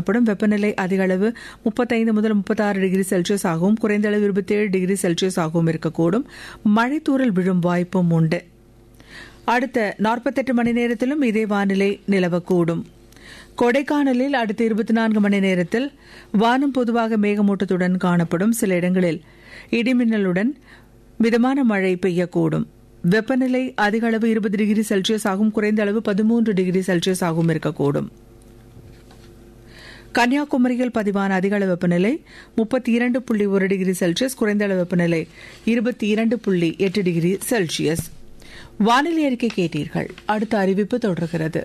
காணப்படும் வெப்பநிலை அதிக அளவு முப்பத்தைந்து முதல் முப்பத்தாறு டிகிரி செல்சியஸ் ஆகவும் குறைந்த அளவு இருபத்தேழு டிகிரி செல்சியஸ் ஆகவும் இருக்கக்கூடும் மழை தூறல் விழும் வாய்ப்பும் உண்டு அடுத்த நாற்பத்தெட்டு மணி நேரத்திலும் இதே வானிலை நிலவக்கூடும் கொடைக்கானலில் அடுத்த இருபத்தி நான்கு மணி நேரத்தில் வானம் பொதுவாக மேகமூட்டத்துடன் காணப்படும் சில இடங்களில் இடிமின்னலுடன் மிதமான மழை பெய்யக்கூடும் வெப்பநிலை அதிக அளவு இருபது டிகிரி செல்சியஸ் ஆகும் குறைந்த அளவு பதிமூன்று டிகிரி செல்சியஸ் ஆகும் இருக்கக்கூடும் கன்னியாகுமரியில் பதிவான அதிகளவு வெப்பநிலை முப்பத்தி இரண்டு புள்ளி ஒரு டிகிரி செல்சியஸ் குறைந்த அளவு வெப்பநிலை இருபத்தி இரண்டு புள்ளி எட்டு டிகிரி செல்சியஸ் வானிலை அறிக்கை கேட்டீர்கள் அடுத்த அறிவிப்பு தொடர்கிறது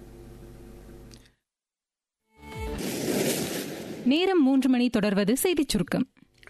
நேரம் மூன்று மணி தொடர்வது செய்திச் சுருக்கம்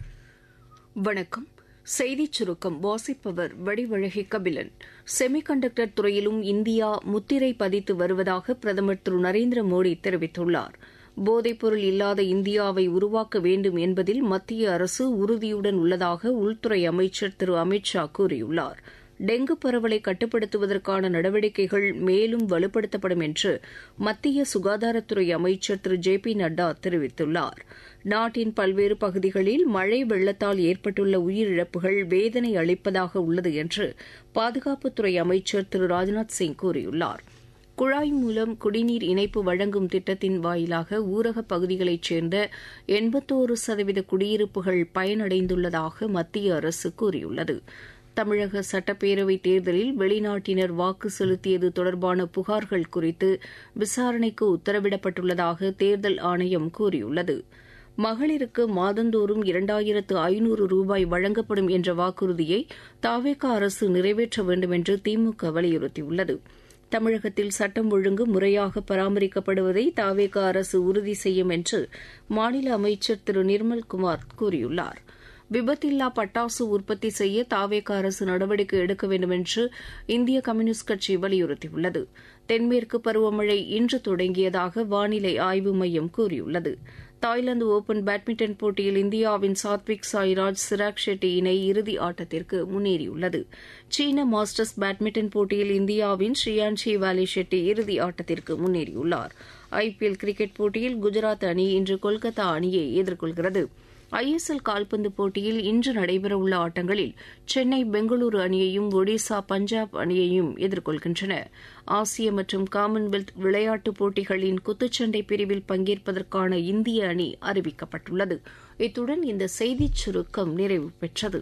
வணக்கம் செய்திச் சுருக்கம் வாசிப்பவர் வடிவழகி கபிலன் செமிகண்டக்டர் துறையிலும் இந்தியா முத்திரை பதித்து வருவதாக பிரதமர் திரு நரேந்திர மோடி தெரிவித்துள்ளார் போதைப்பொருள் இல்லாத இந்தியாவை உருவாக்க வேண்டும் என்பதில் மத்திய அரசு உறுதியுடன் உள்ளதாக உள்துறை அமைச்சர் திரு அமித் ஷா கூறியுள்ளார் டெங்கு பரவலை கட்டுப்படுத்துவதற்கான நடவடிக்கைகள் மேலும் வலுப்படுத்தப்படும் என்று மத்திய சுகாதாரத்துறை அமைச்சர் திரு ஜே பி நட்டா தெரிவித்துள்ளார் நாட்டின் பல்வேறு பகுதிகளில் மழை வெள்ளத்தால் ஏற்பட்டுள்ள உயிரிழப்புகள் வேதனை அளிப்பதாக உள்ளது என்று பாதுகாப்புத்துறை அமைச்சர் திரு ராஜ்நாத் சிங் கூறியுள்ளார் குழாய் மூலம் குடிநீர் இணைப்பு வழங்கும் திட்டத்தின் வாயிலாக ஊரகப் பகுதிகளைச் சேர்ந்த எண்பத்தோரு சதவீத குடியிருப்புகள் பயனடைந்துள்ளதாக மத்திய அரசு கூறியுள்ளது தமிழக சட்டப்பேரவை தேர்தலில் வெளிநாட்டினர் வாக்கு செலுத்தியது தொடர்பான புகார்கள் குறித்து விசாரணைக்கு உத்தரவிடப்பட்டுள்ளதாக தேர்தல் ஆணையம் கூறியுள்ளது மகளிருக்கு மாதந்தோறும் இரண்டாயிரத்து ஐநூறு ரூபாய் வழங்கப்படும் என்ற வாக்குறுதியை தாவேக அரசு நிறைவேற்ற வேண்டும் என்று திமுக வலியுறுத்தியுள்ளது தமிழகத்தில் சட்டம் ஒழுங்கு முறையாக பராமரிக்கப்படுவதை தாவேக அரசு உறுதி செய்யும் என்று மாநில அமைச்சர் திரு நிர்மல்குமார் கூறியுள்ளார் விபத்தில்லா பட்டாசு உற்பத்தி செய்ய தாவேக அரசு நடவடிக்கை எடுக்க வேண்டும் என்று இந்திய கம்யூனிஸ்ட் கட்சி வலியுறுத்தியுள்ளது தென்மேற்கு பருவமழை இன்று தொடங்கியதாக வானிலை ஆய்வு மையம் கூறியுள்ளது தாய்லாந்து ஓபன் பேட்மிண்டன் போட்டியில் இந்தியாவின் சாத்விக் சாய்ராஜ் சிராக் ஷெட்டி இணை இறுதி ஆட்டத்திற்கு முன்னேறியுள்ளது சீன மாஸ்டர்ஸ் பேட்மிண்டன் போட்டியில் இந்தியாவின் ஸ்ரீயான்ஷி வாலி ஷெட்டி இறுதி ஆட்டத்திற்கு முன்னேறியுள்ளார் ஐபிஎல் கிரிக்கெட் போட்டியில் குஜராத் அணி இன்று கொல்கத்தா அணியை எதிர்கொள்கிறது ஐஎஸ்எல் கால்பந்து போட்டியில் இன்று நடைபெறவுள்ள ஆட்டங்களில் சென்னை பெங்களூரு அணியையும் ஒடிசா பஞ்சாப் அணியையும் எதிர்கொள்கின்றன ஆசிய மற்றும் காமன்வெல்த் விளையாட்டுப் போட்டிகளின் குத்துச்சண்டை பிரிவில் பங்கேற்பதற்கான இந்திய அணி அறிவிக்கப்பட்டுள்ளது இத்துடன் இந்த செய்திச் சுருக்கம் நிறைவு பெற்றது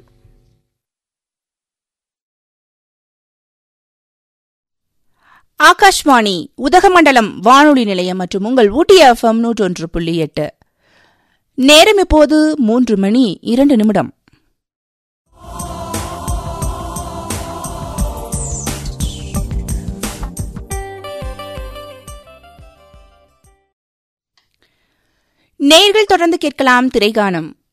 ஆகாஷ்வாணி உதகமண்டலம் வானொலி நிலையம் மற்றும் உங்கள் ஊட்டி எஃப்எம் நூற்றொன்று புள்ளி எட்டு நேரம் இப்போது மூன்று மணி இரண்டு நிமிடம் நேர்கள் தொடர்ந்து கேட்கலாம் திரைகானம்